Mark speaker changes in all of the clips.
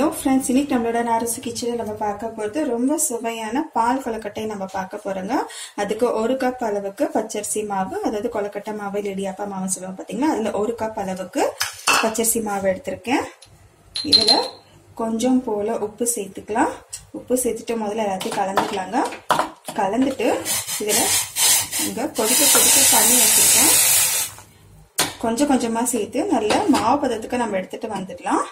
Speaker 1: hello friends இன்னைக்கு நம்மளோட நாரசு கிச்சனில் நம்ம பார்க்க போகிறது ரொம்ப சுவையான பால் கொலக்கட்டை நம்ம பார்க்க போகிறோங்க அதுக்கு ஒரு கப் அளவுக்கு பச்சரிசி மாவு அதாவது கொலக்கட்டை மாவு இல்லை இடியாப்பா மாவு சொல்லுவோம் பார்த்தீங்களா அதில் ஒரு கப் அளவுக்கு பச்சரிசி மாவு எடுத்திருக்கேன் இதில் கொஞ்சம் போல் உப்பு சேர்த்துக்கலாம் உப்பு சேர்த்துட்டு முதல்ல எல்லாத்தையும் கலந்துக்கலாங்க கலந்துட்டு இதில் இங்கே கொதிக்க கொதிக்க தண்ணி வச்சுருக்கேன் கொஞ்சம் கொஞ்சமாக சேர்த்து நல்ல மாவு பதத்துக்கு நம்ம எடுத்துட்டு வந்துடலாம்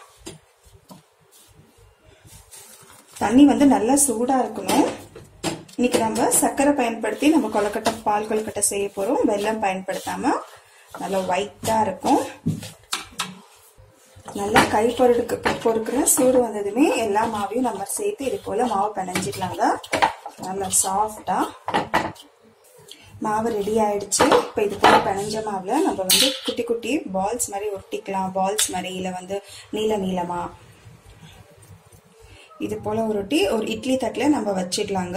Speaker 1: தண்ணி வந்து நல்லா சூடாக இருக்கணும் இன்னைக்கு நம்ம சர்க்கரை பயன்படுத்தி நம்ம கொலக்கட்டை பால் கொலக்கட்டை செய்ய போகிறோம் வெல்லம் பயன்படுத்தாமல் நல்லா ஒயிட்டாக இருக்கும் நல்லா கை பொருளுக்கு பொறுக்கிற சூடு வந்ததுமே எல்லா மாவையும் நம்ம சேர்த்து இது போல் மாவு பிணைஞ்சிக்கலாங்க நல்லா சாஃப்டாக மாவு ரெடி ஆயிடுச்சு இப்போ இது போல் பிணைஞ்ச மாவில் நம்ம வந்து குட்டி குட்டி பால்ஸ் மாதிரி ஒட்டிக்கலாம் பால்ஸ் மாதிரி இல்லை வந்து நீள நீளமாக இது போல் உருட்டி ஒரு இட்லி தட்டில் நம்ம வச்சிடலாங்க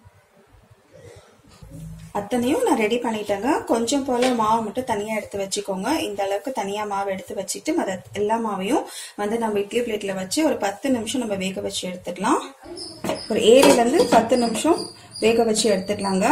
Speaker 1: அத்தனையும் நான் ரெடி பண்ணிட்டேங்க கொஞ்சம் போல் மாவு மட்டும் தனியாக எடுத்து வச்சுக்கோங்க இந்த அளவுக்கு தனியாக மாவு எடுத்து வச்சுட்டு மற்ற எல்லா மாவையும் வந்து நம்ம இட்லி பிளேட்டில் வச்சு ஒரு பத்து நிமிஷம் நம்ம வேக வச்சு எடுத்துக்கலாம் ஒரு ஏழுலேருந்து பத்து நிமிஷம் வேக வச்சு எடுத்துக்கலாங்க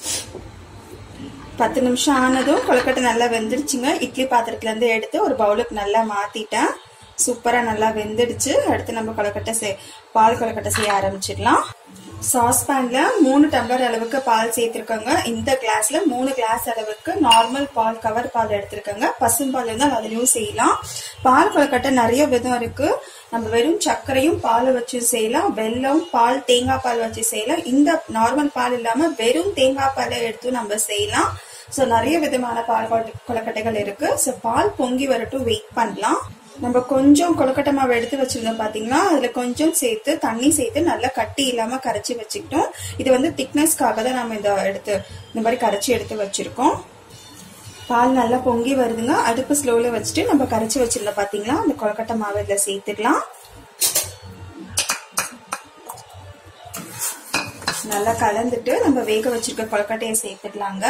Speaker 1: பத்து நிமிஷம் ஆனதும் கொழுக்கட்டை நல்லா வெந்துடுச்சுங்க இட்லி பாத்திரத்துலேருந்து எடுத்து ஒரு பவுலுக்கு நல்லா மாற்றிட்டேன் சூப்பராக நல்லா வெந்துடுச்சு அடுத்து நம்ம கொழுக்கட்டை செய் பால் கொழுக்கட்டை செய்ய ஆரம்பிச்சிடலாம் சாஸ்பேனில் மூணு டம்ளர் அளவுக்கு பால் சேர்த்துருக்கோங்க இந்த கிளாஸ்ல மூணு கிளாஸ் அளவுக்கு நார்மல் பால் கவர் பால் எடுத்திருக்கோங்க பசும்பால் இருந்தால் அதுலயும் செய்யலாம் பால் கொழுக்கட்டை நிறைய விதம் இருக்கு நம்ம வெறும் சர்க்கரையும் பால் வச்சு செய்யலாம் வெல்லம் பால் தேங்காய் பால் வச்சு செய்யலாம் இந்த நார்மல் பால் இல்லாம வெறும் தேங்காய் பாலை எடுத்து நம்ம செய்யலாம் ஸோ நிறைய விதமான பால் கொழுக்கட்டைகள் இருக்கு ஸோ பால் பொங்கி வரட்டும் வெயிட் பண்ணலாம் நம்ம கொஞ்சம் கொழுக்கட்டை மாவு எடுத்து வச்சிருந்தோம் பாத்தீங்களா அதுல கொஞ்சம் சேர்த்து தண்ணி சேர்த்து நல்லா கட்டி இல்லாம கரைச்சி வச்சுக்கிட்டோம் இது வந்து திக்னஸ்க்காக தான் நம்ம இந்த எடுத்து இந்த மாதிரி கரைச்சி எடுத்து வச்சிருக்கோம் பால் நல்லா பொங்கி வருதுங்க அடுப்பு ஸ்லோல வச்சுட்டு நம்ம கரைச்சி வச்சிருந்தோம் பாத்தீங்களா அந்த கொழுக்கட்டை மாவு இதுல சேர்த்துக்கலாம் நல்லா கலந்துட்டு நம்ம வேக வச்சிருக்க கொழுக்கட்டையை சேர்த்துக்கலாங்க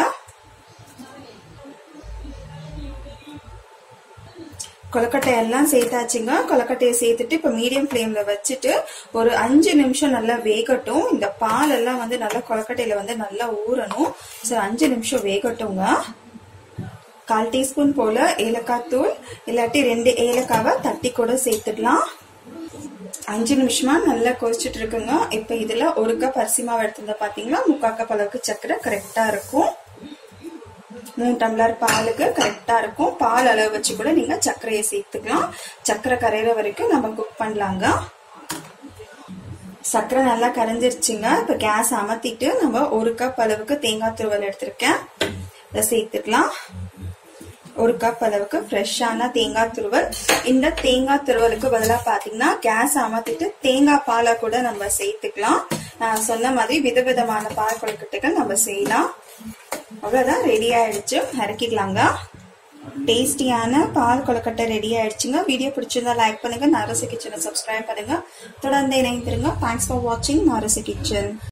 Speaker 1: கொலக்கட்டை எல்லாம் சேர்த்தாச்சுங்க கொலக்கட்டையை சேர்த்துட்டு இப்போ மீடியம் ஃப்ளேமில் வச்சுட்டு ஒரு அஞ்சு நிமிஷம் நல்லா வேகட்டும் இந்த பால் எல்லாம் வந்து நல்லா கொலக்கட்டையில வந்து நல்லா ஊறணும் ஸோ அஞ்சு நிமிஷம் வேகட்டுங்க கால் டீஸ்பூன் போல ஏலக்காய் தூள் இல்லாட்டி ரெண்டு ஏலக்காவை தட்டி கூட சேர்த்துடலாம் அஞ்சு நிமிஷமா நல்லா கொதிச்சுட்டு இருக்குங்க இப்போ இதுல ஒரு கப் அரிசி மாவு எடுத்திருந்தா பாத்தீங்களா முக்கால் கப் அளவுக்கு சர்க்கரை கரெக்டா இருக்கும் மூணு டம்ளர் பாலுக்கு கரெக்டா இருக்கும் பால் அளவு வச்சு கூட நீங்க சர்க்கரையை சேர்த்துக்கலாம் சர்க்கரை கரையிற வரைக்கும் நம்ம குக் பண்ணலாங்க சர்க்கரை நல்லா கரைஞ்சிருச்சுங்க இப்ப கேஸ் அமர்த்திட்டு நம்ம ஒரு கப் அளவுக்கு தேங்காய் துருவல் எடுத்திருக்கேன் இதை சேர்த்துக்கலாம் ஒரு கப் அளவுக்கு ஃப்ரெஷ்ஷான தேங்காய் துருவல் இந்த தேங்காய் துருவலுக்கு பதிலாக பார்த்தீங்கன்னா கேஸ் அமர்த்திட்டு தேங்காய் பாலை கூட நம்ம சேர்த்துக்கலாம் நான் சொன்ன மாதிரி விதவிதமான பால் கொழுக்கட்டைகள் நம்ம செய்யலாம் அவ்வளோதான் ரெடி ஆயிடுச்சு இறக்கிடலாங்க டேஸ்டியான பால் கொழுக்கட்டை ரெடி ஆயிடுச்சுங்க வீடியோ பிடிச்சிருந்தா லைக் பண்ணுங்க நாரசு கிச்சனை சப்ஸ்கிரைப் பண்ணுங்க தொடர்ந்து இணைந்திருங்க தேங்க்ஸ் ஃபார் வாட்சிங் நாரசு கிச்சன்